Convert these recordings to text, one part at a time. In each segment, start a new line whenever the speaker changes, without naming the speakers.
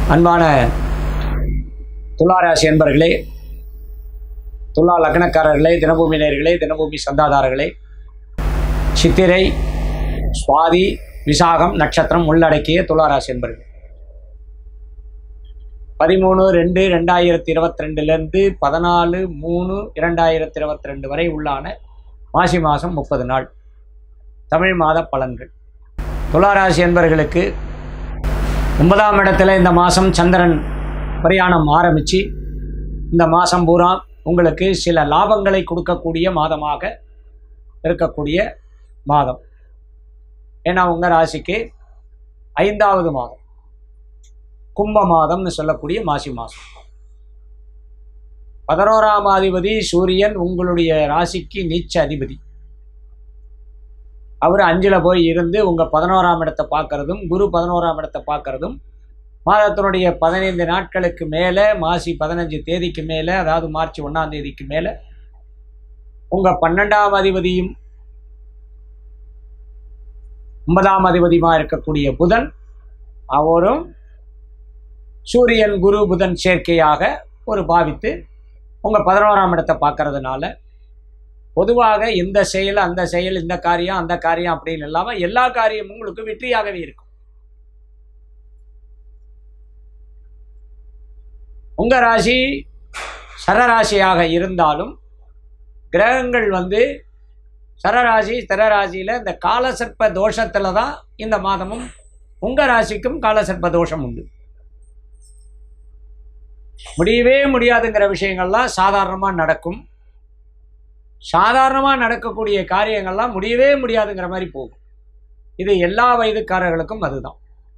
அன்பான துளாராசி என்பர்களே துலா லக்னக்காரர்களே தினபூமி நேயர்களே தினபூமி சந்தாதாரர்களே சித்திரை சுவாதி விசாகம் நட்சத்திரம் உள்ளடக்கிய துளாராசி என்பர்கள் பதிமூணு ரெண்டு ரெண்டாயிரத்தி இருபத்தி ரெண்டுலேருந்து பதினாலு மூணு இரண்டாயிரத்தி இருபத்தி ரெண்டு வரை உள்ளான மாசி மாதம் முப்பது நாள் தமிழ் மாத பலன்கள் துளாராசி என்பர்களுக்கு ஒன்பதாம் இடத்துல இந்த மாதம் சந்திரன் பிரயாணம் ஆரம்பித்து இந்த மாதம் பூரா உங்களுக்கு சில லாபங்களை கொடுக்கக்கூடிய மாதமாக இருக்கக்கூடிய மாதம் ஏன்னா உங்கள் ராசிக்கு ஐந்தாவது மாதம் கும்ப மாதம்னு சொல்லக்கூடிய மாசி மாதம் பதினோராம் அதிபதி சூரியன் உங்களுடைய ராசிக்கு நீச்ச அதிபதி அவர் அஞ்சில் போய் இருந்து உங்கள் பதினோராம் இடத்தை பார்க்கறதும் குரு பதினோராம் இடத்தை பார்க்கறதும் மாதத்தினுடைய பதினைந்து நாட்களுக்கு மேலே மாசி பதினஞ்சு தேதிக்கு மேலே அதாவது மார்ச் ஒன்றாம் தேதிக்கு மேலே உங்கள் பன்னெண்டாம் அதிபதியும் ஒன்பதாம் அதிபதியுமா இருக்கக்கூடிய புதன் அவரும் சூரியன் குரு புதன் சேர்க்கையாக ஒரு பாவித்து உங்கள் பதினோராம் இடத்தை பார்க்கறதுனால பொதுவாக இந்த செயல் அந்த செயல் இந்த காரியம் அந்த காரியம் அப்படின்னு இல்லாமல் எல்லா காரியமும் உங்களுக்கு வெற்றியாகவே இருக்கும் உங்க ராசி சரராசியாக இருந்தாலும் கிரகங்கள் வந்து சரராசி திரராசியில் இந்த காலசர்ப்ப தோஷத்தில் தான் இந்த மாதமும் உங்க ராசிக்கும் காலசர்ப்ப தோஷம் உண்டு முடியவே முடியாதுங்கிற விஷயங்கள்லாம் சாதாரணமாக நடக்கும் சாதாரணமாக நடக்கக்கூடிய காரியங்கள்லாம் முடியவே முடியாதுங்கிற மாதிரி போகும் இது எல்லா வயதுக்காரர்களுக்கும் அதுதான்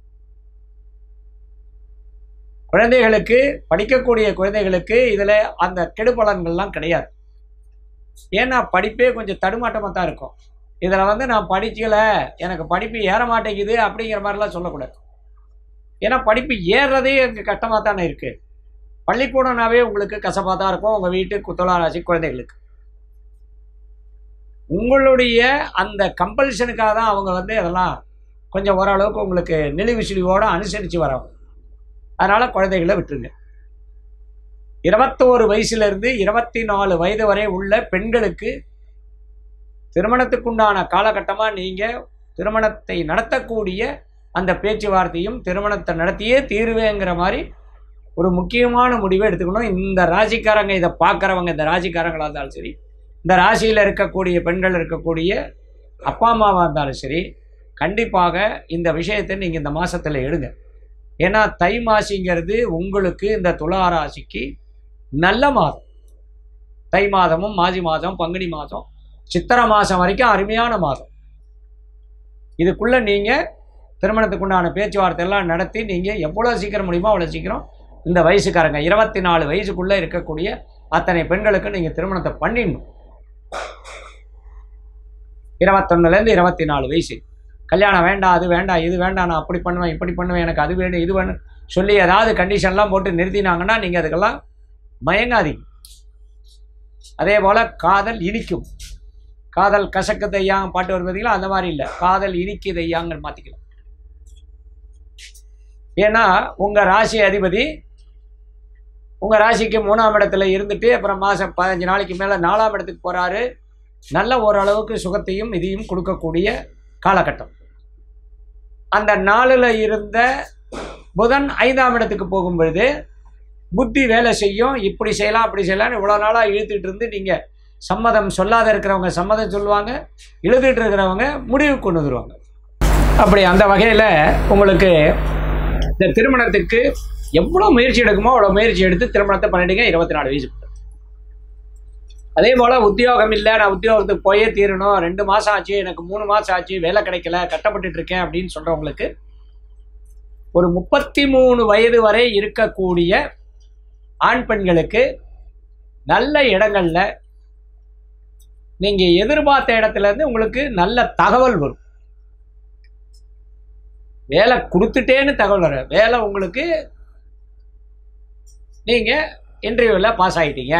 குழந்தைகளுக்கு படிக்கக்கூடிய குழந்தைகளுக்கு இதில் அந்த கெடுபலன்கள்லாம் கிடையாது ஏன்னா படிப்பே கொஞ்சம் தடுமாட்டமாக தான் இருக்கும் இதில் வந்து நான் படிக்கல எனக்கு படிப்பு ஏற மாட்டேங்குது அப்படிங்கிற மாதிரிலாம் சொல்லக்கூடாது ஏன்னா படிப்பு ஏறுறதே எனக்கு கஷ்டமாக தானே இருக்குது பள்ளிக்கூடம்னாவே உங்களுக்கு கசப்பாக தான் இருக்கும் உங்கள் வீட்டு குத்தலா ராசி குழந்தைகளுக்கு உங்களுடைய அந்த கம்பல்ஷனுக்காக தான் அவங்க வந்து அதெல்லாம் கொஞ்சம் ஓரளவுக்கு உங்களுக்கு நெளிவு சுழிவோடு அனுசரித்து வராங்க அதனால் குழந்தைகளை விட்டுருங்க இருபத்தோரு வயசுலேருந்து இருபத்தி நாலு வயது வரை உள்ள பெண்களுக்கு திருமணத்துக்குண்டான காலகட்டமாக நீங்கள் திருமணத்தை நடத்தக்கூடிய அந்த பேச்சுவார்த்தையும் திருமணத்தை நடத்தியே தீருவேங்கிற மாதிரி ஒரு முக்கியமான முடிவை எடுத்துக்கணும் இந்த ராசிக்காரங்க இதை பார்க்குறவங்க இந்த ராசிக்காரங்களாக இருந்தாலும் சரி இந்த ராசியில் இருக்கக்கூடிய பெண்கள் இருக்கக்கூடிய அப்பா அம்மாவாக இருந்தாலும் சரி கண்டிப்பாக இந்த விஷயத்தை நீங்கள் இந்த மாதத்தில் எடுங்க ஏன்னா தை மாசிங்கிறது உங்களுக்கு இந்த துலா ராசிக்கு நல்ல மாதம் தை மாதமும் மாசி மாதம் பங்குனி மாதம் சித்திரை மாதம் வரைக்கும் அருமையான மாதம் இதுக்குள்ளே நீங்கள் திருமணத்துக்கு உண்டான பேச்சுவார்த்தை எல்லாம் நடத்தி நீங்கள் எவ்வளோ சீக்கிரம் முடியுமோ அவ்வளோ சீக்கிரம் இந்த வயசுக்காரங்க இருபத்தி நாலு வயசுக்குள்ளே இருக்கக்கூடிய அத்தனை பெண்களுக்கு நீங்கள் திருமணத்தை பண்ணிடணும் இருபத்தொன்னுலேருந்து இருபத்தி நாலு வயசு கல்யாணம் வேண்டாம் அது வேண்டாம் இது வேண்டாம் நான் அப்படி பண்ணுவேன் இப்படி பண்ணுவேன் எனக்கு அது வேணும் இது வேணும் சொல்லி ஏதாவது கண்டிஷன்லாம் போட்டு நிறுத்தினாங்கன்னா நீங்கள் அதுக்கெல்லாம் மயங்காதீங்க அதே போல் காதல் இனிக்கும் காதல் கசக்கு தையாங்க பாட்டு வரும் பார்த்தீங்களா அந்த மாதிரி இல்லை காதல் இனிக்கு தையாங்க மாற்றிக்கலாம் ஏன்னா உங்கள் ராசி அதிபதி உங்கள் ராசிக்கு மூணாம் இடத்துல இருந்துட்டு அப்புறம் மாதம் பதினஞ்சு நாளைக்கு மேலே நாலாம் இடத்துக்கு போகிறாரு நல்ல ஓரளவுக்கு சுகத்தையும் இதையும் கொடுக்கக்கூடிய காலகட்டம் அந்த நாளில் இருந்த புதன் ஐந்தாம் இடத்துக்கு போகும் பொழுது புத்தி வேலை செய்யும் இப்படி செய்யலாம் அப்படி செய்யலாம்னு இவ்வளோ நாளாக இழுத்துட்டு இருந்து நீங்கள் சம்மதம் சொல்லாத இருக்கிறவங்க சம்மதம் சொல்லுவாங்க இழுத்துட்டு இருக்கிறவங்க முடிவு கொண்டு வந்துருவாங்க அப்படி அந்த வகையில் உங்களுக்கு இந்த திருமணத்துக்கு எவ்வளோ முயற்சி எடுக்குமோ அவ்வளோ முயற்சி எடுத்து திருமணத்தை பண்ணிடுங்க இருபத்தி நாலு வயசு அதே போல் உத்தியோகம் இல்லை நான் உத்தியோகத்துக்கு போயே தீரணும் ரெண்டு மாதம் ஆச்சு எனக்கு மூணு மாதம் ஆச்சு வேலை கிடைக்கல கஷ்டப்பட்டுட்டு இருக்கேன் அப்படின்னு சொல்கிறவங்களுக்கு ஒரு முப்பத்தி மூணு வயது வரை இருக்கக்கூடிய ஆண் பெண்களுக்கு நல்ல இடங்கள்ல நீங்கள் எதிர்பார்த்த இடத்துல இருந்து உங்களுக்கு நல்ல தகவல் வரும் வேலை கொடுத்துட்டேன்னு தகவல் வரும் வேலை உங்களுக்கு நீங்கள் இன்டர்வியூவில் பாஸ் ஆகிட்டீங்க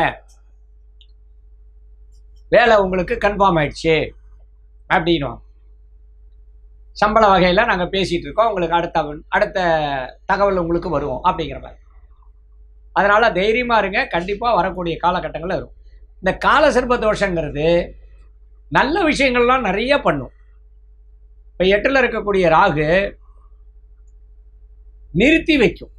வேலை உங்களுக்கு கன்ஃபார்ம் ஆயிடுச்சு அப்படின்வாங்க சம்பள வகையில் நாங்கள் பேசிகிட்டு இருக்கோம் உங்களுக்கு அடுத்த அடுத்த தகவல் உங்களுக்கு வருவோம் அப்படிங்கிற மாதிரி அதனால் தைரியமாக இருங்க கண்டிப்பாக வரக்கூடிய காலகட்டங்களில் வரும் இந்த கால சர்ப்ப தோஷங்கிறது நல்ல விஷயங்கள்லாம் நிறைய பண்ணும் இப்போ எட்டில் இருக்கக்கூடிய ராகு நிறுத்தி வைக்கும்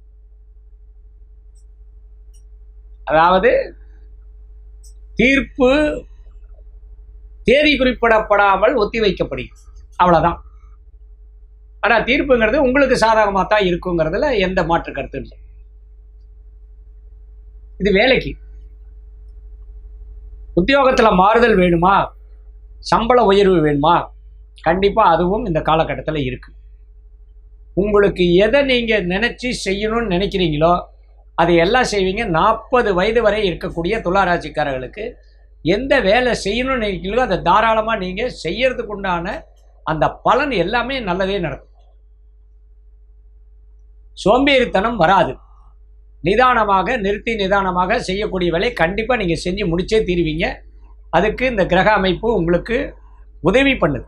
அதாவது தீர்ப்பு தேதி குறிப்பிடப்படாமல் ஒத்தி வைக்கப்படுகிறது அவ்வளோதான் ஆனால் தீர்ப்புங்கிறது உங்களுக்கு சாதகமாக தான் இருக்குங்கிறதுல எந்த மாற்று கருத்து இல்லை இது வேலைக்கு உத்தியோகத்தில் மாறுதல் வேணுமா சம்பள உயர்வு வேணுமா கண்டிப்பாக அதுவும் இந்த காலகட்டத்தில் இருக்கு உங்களுக்கு எதை நீங்கள் நினச்சி செய்யணும்னு நினைக்கிறீங்களோ அதை எல்லாம் செய்வீங்க நாற்பது வயது வரை இருக்கக்கூடிய துளாராசிக்காரர்களுக்கு எந்த வேலை செய்யணும்னு நினைக்கிறீங்களோ அதை தாராளமாக நீங்கள் செய்யறதுக்கு உண்டான அந்த பலன் எல்லாமே நல்லதே நடக்கும் சோம்பேறித்தனம் வராது நிதானமாக நிறுத்தி நிதானமாக செய்யக்கூடிய வேலை கண்டிப்பாக நீங்கள் செஞ்சு முடிச்சே தீருவீங்க அதுக்கு இந்த கிரக அமைப்பு உங்களுக்கு உதவி பண்ணுது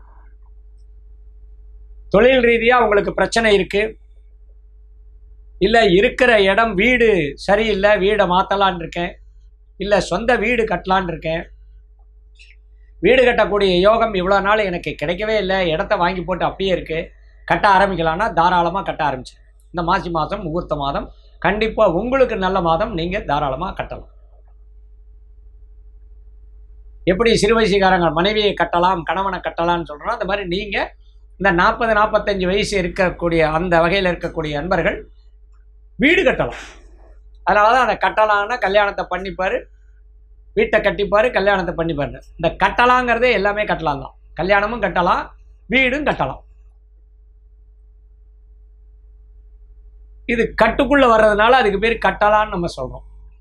தொழில் ரீதியாக உங்களுக்கு பிரச்சனை இருக்குது இல்லை இருக்கிற இடம் வீடு சரியில்லை வீடை மாற்றலான் இருக்கேன் இல்லை சொந்த வீடு கட்டலான் இருக்கேன் வீடு கட்டக்கூடிய யோகம் இவ்வளோ நாள் எனக்கு கிடைக்கவே இல்லை இடத்த வாங்கி போட்டு அப்படியே இருக்குது கட்ட ஆரம்பிக்கலான்னா தாராளமாக கட்ட ஆரம்பிச்சு இந்த மாசி மாதம் முகூர்த்த மாதம் கண்டிப்பாக உங்களுக்கு நல்ல மாதம் நீங்கள் தாராளமாக கட்டலாம் எப்படி சிறு வயசுக்காரங்க மனைவியை கட்டலாம் கணவனை கட்டலாம்னு சொல்கிறோம் அந்த மாதிரி நீங்கள் இந்த நாற்பது நாற்பத்தஞ்சு வயசு இருக்கக்கூடிய அந்த வகையில் இருக்கக்கூடிய அன்பர்கள் வீடு கட்டலாம் அதனால தான் அதை கட்டலான்னா கல்யாணத்தை பண்ணிப்பார் வீட்டை கட்டிப்பார் கல்யாணத்தை பண்ணிப்பார் இந்த கட்டலாங்கிறதே எல்லாமே கட்டலாம் தான் கல்யாணமும் கட்டலாம் வீடும் கட்டலாம் இது கட்டுக்குள்ளே வர்றதுனால அதுக்கு பேர் கட்டலான்னு நம்ம சொல்கிறோம்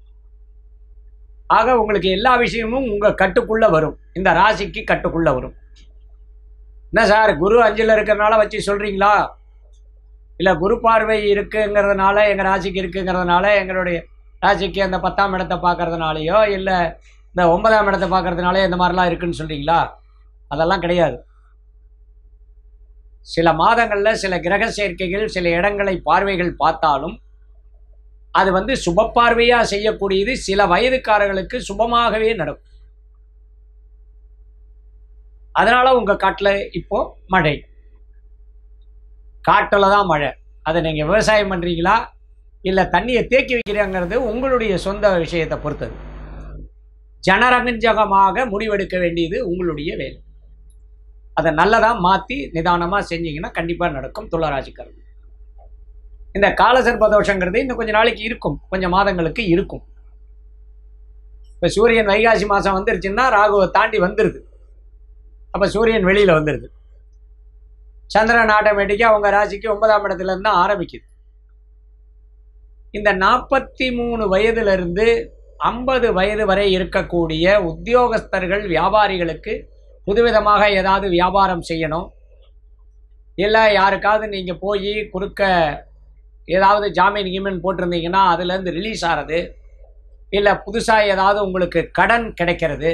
ஆக உங்களுக்கு எல்லா விஷயமும் உங்கள் கட்டுக்குள்ளே வரும் இந்த ராசிக்கு கட்டுக்குள்ளே வரும் என்ன சார் குரு அஞ்சில் இருக்கிறனால வச்சு சொல்கிறீங்களா இல்லை குரு பார்வை இருக்குங்கிறதுனால எங்கள் ராசிக்கு இருக்குங்கிறதுனால எங்களுடைய ராசிக்கு அந்த பத்தாம் இடத்தை பார்க்கறதுனாலையோ இல்லை இந்த ஒன்பதாம் இடத்தை பார்க்கறதுனாலே இந்த மாதிரிலாம் இருக்குன்னு சொல்கிறீங்களா அதெல்லாம் கிடையாது சில மாதங்களில் சில கிரக சேர்க்கைகள் சில இடங்களை பார்வைகள் பார்த்தாலும் அது வந்து சுப பார்வையாக செய்யக்கூடியது சில வயதுக்காரர்களுக்கு சுபமாகவே நடக்கும் அதனால உங்கள் காட்டில் இப்போ மழை காட்டில் தான் மழை அதை நீங்கள் விவசாயம் பண்ணுறீங்களா இல்லை தண்ணியை தேக்கி வைக்கிறீங்கிறது உங்களுடைய சொந்த விஷயத்தை பொறுத்தது ஜனரஞ்சகமாக முடிவெடுக்க வேண்டியது உங்களுடைய வேலை அதை நல்லதாக மாற்றி நிதானமாக செஞ்சீங்கன்னா கண்டிப்பாக நடக்கும் துளராசிக்காரர்கள் இந்த காலசர்ப தோஷங்கிறது இன்னும் கொஞ்சம் நாளைக்கு இருக்கும் கொஞ்சம் மாதங்களுக்கு இருக்கும் இப்போ சூரியன் வைகாசி மாதம் வந்துருச்சுன்னா ராகுவை தாண்டி வந்துடுது அப்போ சூரியன் வெளியில் வந்துடுது சந்திரன் ஆட்டோமேட்டிக்காக அவங்க ராசிக்கு ஒன்பதாம் இடத்துல இருந்து தான் ஆரம்பிக்குது இந்த நாற்பத்தி மூணு வயதிலிருந்து ஐம்பது வயது வரை இருக்கக்கூடிய உத்தியோகஸ்தர்கள் வியாபாரிகளுக்கு புதுவிதமாக ஏதாவது வியாபாரம் செய்யணும் இல்லை யாருக்காவது நீங்கள் போய் குறுக்க ஏதாவது ஜாமீன் கீமீன் போட்டிருந்தீங்கன்னா அதுலேருந்து ரிலீஸ் ஆகிறது இல்லை புதுசாக ஏதாவது உங்களுக்கு கடன் கிடைக்கிறது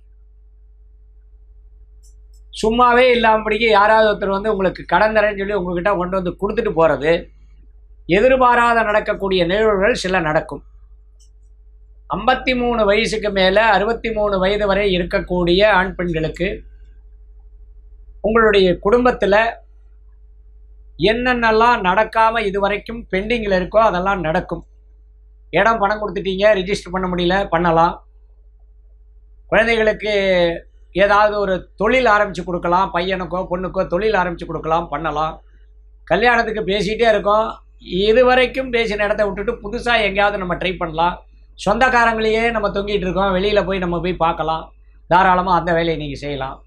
சும்மாவே இல்லாமடிக்கு யாராவது ஒருத்தர் வந்து உங்களுக்கு கடன் தரேன்னு சொல்லி உங்ககிட்ட கொண்டு வந்து கொடுத்துட்டு போகிறது எதிர்பாராத நடக்கக்கூடிய நிகழ்வுகள் சில நடக்கும் ஐம்பத்தி மூணு வயசுக்கு மேலே அறுபத்தி மூணு வயது வரை இருக்கக்கூடிய ஆண் பெண்களுக்கு உங்களுடைய குடும்பத்தில் என்னென்னலாம் நடக்காமல் இதுவரைக்கும் பெண்டிங்கில் இருக்கோ அதெல்லாம் நடக்கும் இடம் பணம் கொடுத்துட்டீங்க ரிஜிஸ்டர் பண்ண முடியல பண்ணலாம் குழந்தைகளுக்கு ஏதாவது ஒரு தொழில் ஆரம்பித்து கொடுக்கலாம் பையனுக்கோ பொண்ணுக்கோ தொழில் ஆரம்பித்து கொடுக்கலாம் பண்ணலாம் கல்யாணத்துக்கு பேசிகிட்டே இருக்கோம் இது வரைக்கும் பேசின இடத்த விட்டுட்டு புதுசாக எங்கேயாவது நம்ம ட்ரை பண்ணலாம் சொந்தக்காரங்களையே நம்ம தொங்கிட்டு இருக்கோம் வெளியில் போய் நம்ம போய் பார்க்கலாம் தாராளமாக அந்த வேலையை நீங்கள் செய்யலாம்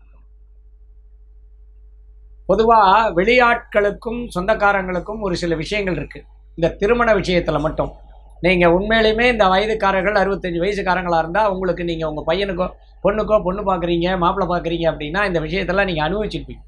பொதுவாக வெளியாட்களுக்கும் சொந்தக்காரங்களுக்கும் ஒரு சில விஷயங்கள் இருக்குது இந்த திருமண விஷயத்தில் மட்டும் நீங்கள் உண்மையிலுமே இந்த வயதுக்காரர்கள் அறுபத்தஞ்சு வயசுக்காரங்களாக இருந்தால் உங்களுக்கு நீங்கள் உங்கள் பையனுக்கோ பொண்ணுக்கோ பொண்ணு பார்க்குறீங்க மாப்பிள்ளை பார்க்குறீங்க அப்படின்னா இந்த விஷயத்தெல்லாம் நீங்கள் அனுபவிச்சிருப்பீங்க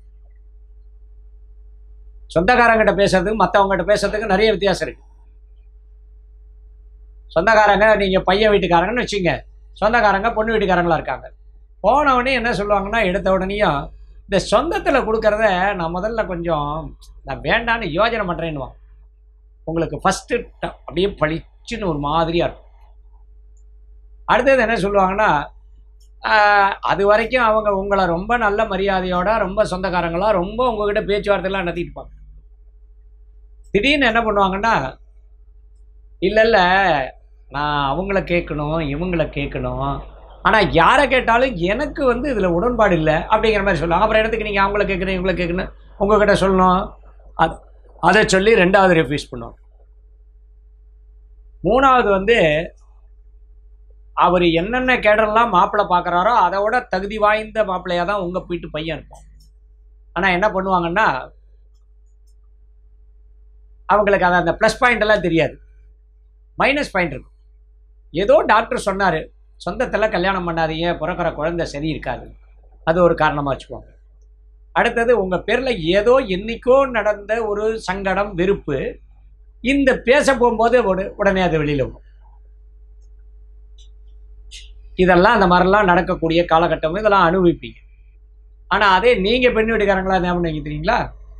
சொந்தக்காரங்கிட்ட பேசுறதுக்கு மற்றவங்ககிட்ட பேசுறதுக்கு நிறைய வித்தியாசம் இருக்குது சொந்தக்காரங்க நீங்கள் பையன் வீட்டுக்காரங்கன்னு வச்சுங்க சொந்தக்காரங்க பொண்ணு வீட்டுக்காரங்களா இருக்காங்க போன உடனே என்ன சொல்லுவாங்கன்னா எடுத்த உடனேயும் இந்த சொந்தத்தில் கொடுக்கறத நான் முதல்ல கொஞ்சம் நான் வேண்டான்னு யோஜனை பண்ணுறேன்னுவான் உங்களுக்கு ஃபஸ்ட்டு அப்படியே பளிச்சுன்னு ஒரு மாதிரியாக இருக்கும் அடுத்தது என்ன சொல்லுவாங்கன்னா ஆஹ், அது வரைக்கும் அவங்க உங்களை ரொம்ப நல்ல மரியாதையோட ரொம்ப சொந்தக்காரங்களா ரொம்ப உங்ககிட்ட பேச்சுவார்த்தைலாம் நடத்திட்டு இருப்பாங்க திடீர்னு என்ன பண்ணுவாங்கன்னா இல்லை இல்லை நான் அவங்கள கேட்கணும் இவங்கள கேட்கணும் ஆனால் யாரை கேட்டாலும் எனக்கு வந்து இதில் உடன்பாடு இல்லை அப்படிங்கிற மாதிரி சொல்லுவாங்க அப்புறம் இடத்துக்கு நீங்கள் அவங்கள கேட்கணும் இவங்கள கேட்கணும் உங்ககிட்ட சொல்லணும் அது அதை சொல்லி ரெண்டாவது ரெஃப்யூஸ் பண்ணுவோம் மூணாவது வந்து அவர் என்னென்ன கேடர்லாம் மாப்பிள்ளை பார்க்குறாரோ அதை விட தகுதி வாய்ந்த மாப்பிள்ளையாக தான் உங்கள் வீட்டு பையன் இருக்கும் ஆனால் என்ன பண்ணுவாங்கன்னா அவங்களுக்கு அது அந்த ப்ளஸ் பாயிண்ட் எல்லாம் தெரியாது மைனஸ் பாயிண்ட் இருக்கும் ஏதோ டாக்டர் சொன்னார் சொந்தத்தில் கல்யாணம் பண்ணாதீங்க பிறக்கிற குழந்தை சரி இருக்காது அது ஒரு காரணமாக வச்சுக்குவாங்க அடுத்தது உங்கள் பேரில் ஏதோ என்னைக்கோ நடந்த ஒரு சங்கடம் வெறுப்பு இந்த பேச போகும்போது உட- உடனே அது வெளியில் வரும் இதெல்லாம் அந்த மாதிரிலாம் நடக்கக்கூடிய காலகட்டம் இதெல்லாம் அனுபவிப்பீங்க ஆனால் அதே நீங்கள் பெண் வீட்டுக்காரங்களா என்ன பண்ணுவீங்க தெரியுங்களா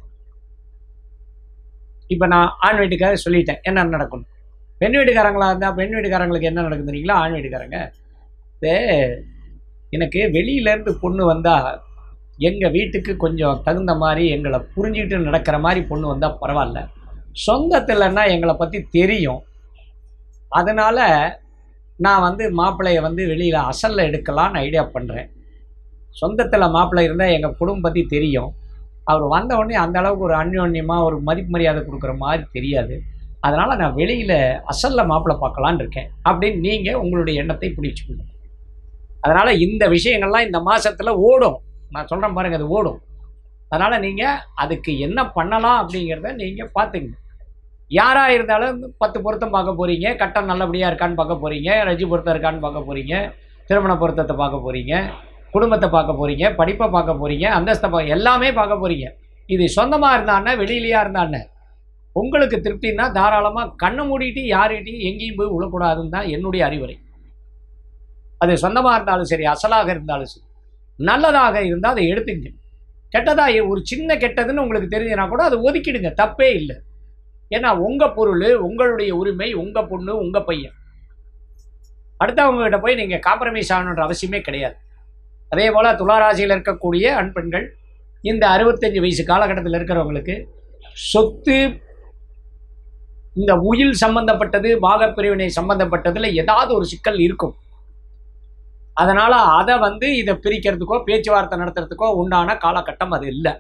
இப்போ நான் ஆண் வீட்டுக்கார சொல்லிட்டேன் என்ன நடக்கும் பெண் வீட்டுக்காரங்களா இருந்தால் பெண் வீட்டுக்காரங்களுக்கு என்ன நடக்கும் தெரியுங்களா ஆண் வீட்டுக்காரங்க இது எனக்கு வெளியிலேருந்து பொண்ணு வந்தால் எங்கள் வீட்டுக்கு கொஞ்சம் தகுந்த மாதிரி எங்களை புரிஞ்சுக்கிட்டு நடக்கிற மாதிரி பொண்ணு வந்தால் பரவாயில்ல சொந்தத்தில்னா எங்களை பற்றி தெரியும் அதனால் நான் வந்து மாப்பிள்ளையை வந்து வெளியில் அசலில் எடுக்கலான்னு ஐடியா பண்ணுறேன் சொந்தத்தில் மாப்பிள்ளை இருந்தால் எங்கள் குடும்பம் பற்றி தெரியும் அவர் வந்த உடனே அந்த அளவுக்கு ஒரு அந்யோன்யமாக ஒரு மதிப்பு மரியாதை கொடுக்குற மாதிரி தெரியாது அதனால் நான் வெளியில் அசலில் மாப்பிள்ளை பார்க்கலான்னு இருக்கேன் அப்படின்னு நீங்கள் உங்களுடைய எண்ணத்தை பிடிச்சிக்கணும் அதனால் இந்த விஷயங்கள்லாம் இந்த மாதத்தில் ஓடும் நான் சொல்கிறேன் பாருங்க அது ஓடும் அதனால் நீங்கள் அதுக்கு என்ன பண்ணலாம் அப்படிங்கிறத நீங்கள் பார்த்துங்க யாராக இருந்தாலும் பத்து பொருத்தம் பார்க்க போகிறீங்க கட்டம் நல்லபடியாக இருக்கான்னு பார்க்க போகிறீங்க ரஜி பொருத்தம் இருக்கான்னு பார்க்க போகிறீங்க திருமண பொருத்தத்தை பார்க்க போகிறீங்க குடும்பத்தை பார்க்க போகிறீங்க படிப்பை பார்க்க போகிறீங்க அந்தஸ்தை பார்க்க எல்லாமே பார்க்க போகிறீங்க இது சொந்தமாக இருந்தானே வெளியிலையா இருந்தானே உங்களுக்கு திருப்தின்னா தாராளமாக கண்ணை மூடிட்டு யார்கிட்டையும் எங்கேயும் போய் விழக்கூடாதுன்னு தான் என்னுடைய அறிவுரை அது சொந்தமாக இருந்தாலும் சரி அசலாக இருந்தாலும் சரி நல்லதாக இருந்தால் அதை எடுத்துங்க கெட்டதாக ஒரு சின்ன கெட்டதுன்னு உங்களுக்கு தெரிஞ்சுனா கூட அதை ஒதுக்கிடுங்க தப்பே இல்லை ஏன்னா உங்கள் பொருள் உங்களுடைய உரிமை உங்கள் பொண்ணு உங்கள் பையன் அடுத்தவங்ககிட்ட போய் நீங்கள் காம்ப்ரமைஸ் ஆகணுன்ற அவசியமே கிடையாது அதே போல் துளாராசியில் இருக்கக்கூடிய ஆண் பெண்கள் இந்த அறுபத்தஞ்சு வயசு காலகட்டத்தில் இருக்கிறவங்களுக்கு சொத்து இந்த உயில் சம்பந்தப்பட்டது பாகப்பிரிவினை சம்பந்தப்பட்டதில் ஏதாவது ஒரு சிக்கல் இருக்கும் அதனால் அதை வந்து இதை பிரிக்கிறதுக்கோ பேச்சுவார்த்தை நடத்துறதுக்கோ உண்டான காலகட்டம் அது இல்லை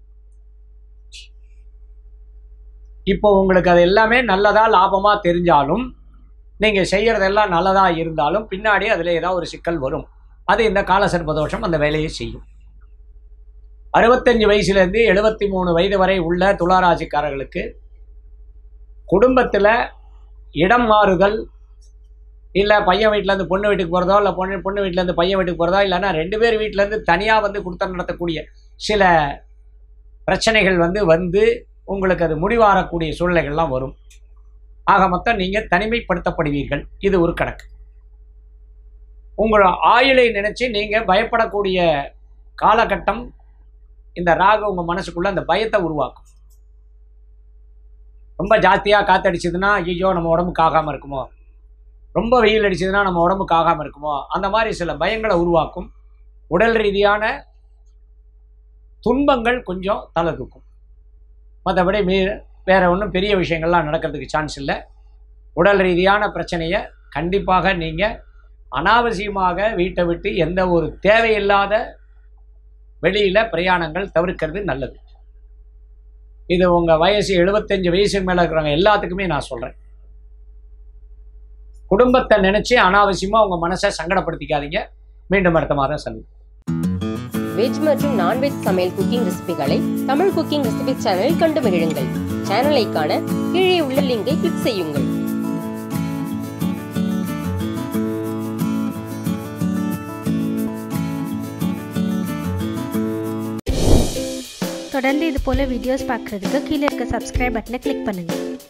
இப்போ உங்களுக்கு அது எல்லாமே நல்லதா லாபமாக தெரிஞ்சாலும் நீங்கள் செய்கிறதெல்லாம் நல்லதாக இருந்தாலும் பின்னாடி அதில் ஏதாவது ஒரு சிக்கல் வரும் அது இந்த காலசர்ப்ப தோஷம் அந்த வேலையை செய்யும் அறுபத்தஞ்சு வயசுலேருந்து எழுபத்தி மூணு வயது வரை உள்ள துளாராசிக்காரர்களுக்கு குடும்பத்தில் இடம் மாறுதல் இல்லை பையன் வீட்டிலேருந்து பொண்ணு வீட்டுக்கு போகிறதோ இல்லை பொண்ணு பொண்ணு வீட்டிலேருந்து பையன் வீட்டுக்கு போகிறதோ இல்லைன்னா ரெண்டு பேர் வீட்டிலேருந்து தனியாக வந்து கொடுத்தல் நடத்தக்கூடிய சில பிரச்சனைகள் வந்து வந்து உங்களுக்கு அது முடிவாரக்கூடிய சூழ்நிலைகள்லாம் வரும் ஆக மொத்தம் நீங்கள் தனிமைப்படுத்தப்படுவீர்கள் இது ஒரு கணக்கு உங்கள் ஆயுளை நினச்சி நீங்கள் பயப்படக்கூடிய காலகட்டம் இந்த ராகு உங்கள் மனசுக்குள்ளே அந்த பயத்தை உருவாக்கும் ரொம்ப ஜாஸ்தியாக காத்தடிச்சதுன்னா ஐயோ நம்ம உடம்புக்கு ஆகாமல் இருக்குமோ ரொம்ப வெயில் அடிச்சதுன்னா நம்ம உடம்புக்கு ஆகாமல் இருக்குமோ அந்த மாதிரி சில பயங்களை உருவாக்கும் உடல் ரீதியான துன்பங்கள் கொஞ்சம் தலை தூக்கும் மற்றபடி மீ வேறு ஒன்றும் பெரிய விஷயங்கள்லாம் நடக்கிறதுக்கு சான்ஸ் இல்லை உடல் ரீதியான பிரச்சனையை கண்டிப்பாக நீங்கள் அனாவசியமாக வீட்டை விட்டு எந்த ஒரு தேவையில்லாத வெளியில் பிரயாணங்கள் தவிர்க்கிறது நல்லது இது உங்கள் வயசு எழுபத்தஞ்சு வயசுக்கு மேலே இருக்கிறவங்க எல்லாத்துக்குமே நான் சொல்கிறேன் குடும்பத்தை நினச்சி அனாவசியமாக உங்கள் மனசை சங்கடப்படுத்திக்காதீங்க மீண்டும் அடுத்த மாதம் சந்தி
வெஜ் மற்றும் நான்வெஜ் சமையல் குக்கிங் ரெசிபிகளை தமிழ் குக்கிங் ரெசிபி சேனலில் கண்டு மகிழுங்கள் சேனலை காண கீழே உள்ள லிங்கை கிளிக் செய்யுங்கள்
தொடர்ந்து இது போல வீடியோஸ் பார்க்குறதுக்கு கீழே இருக்க சப்ஸ்கிரைப் பட்டனை கிளிக் பண்ணுங்கள்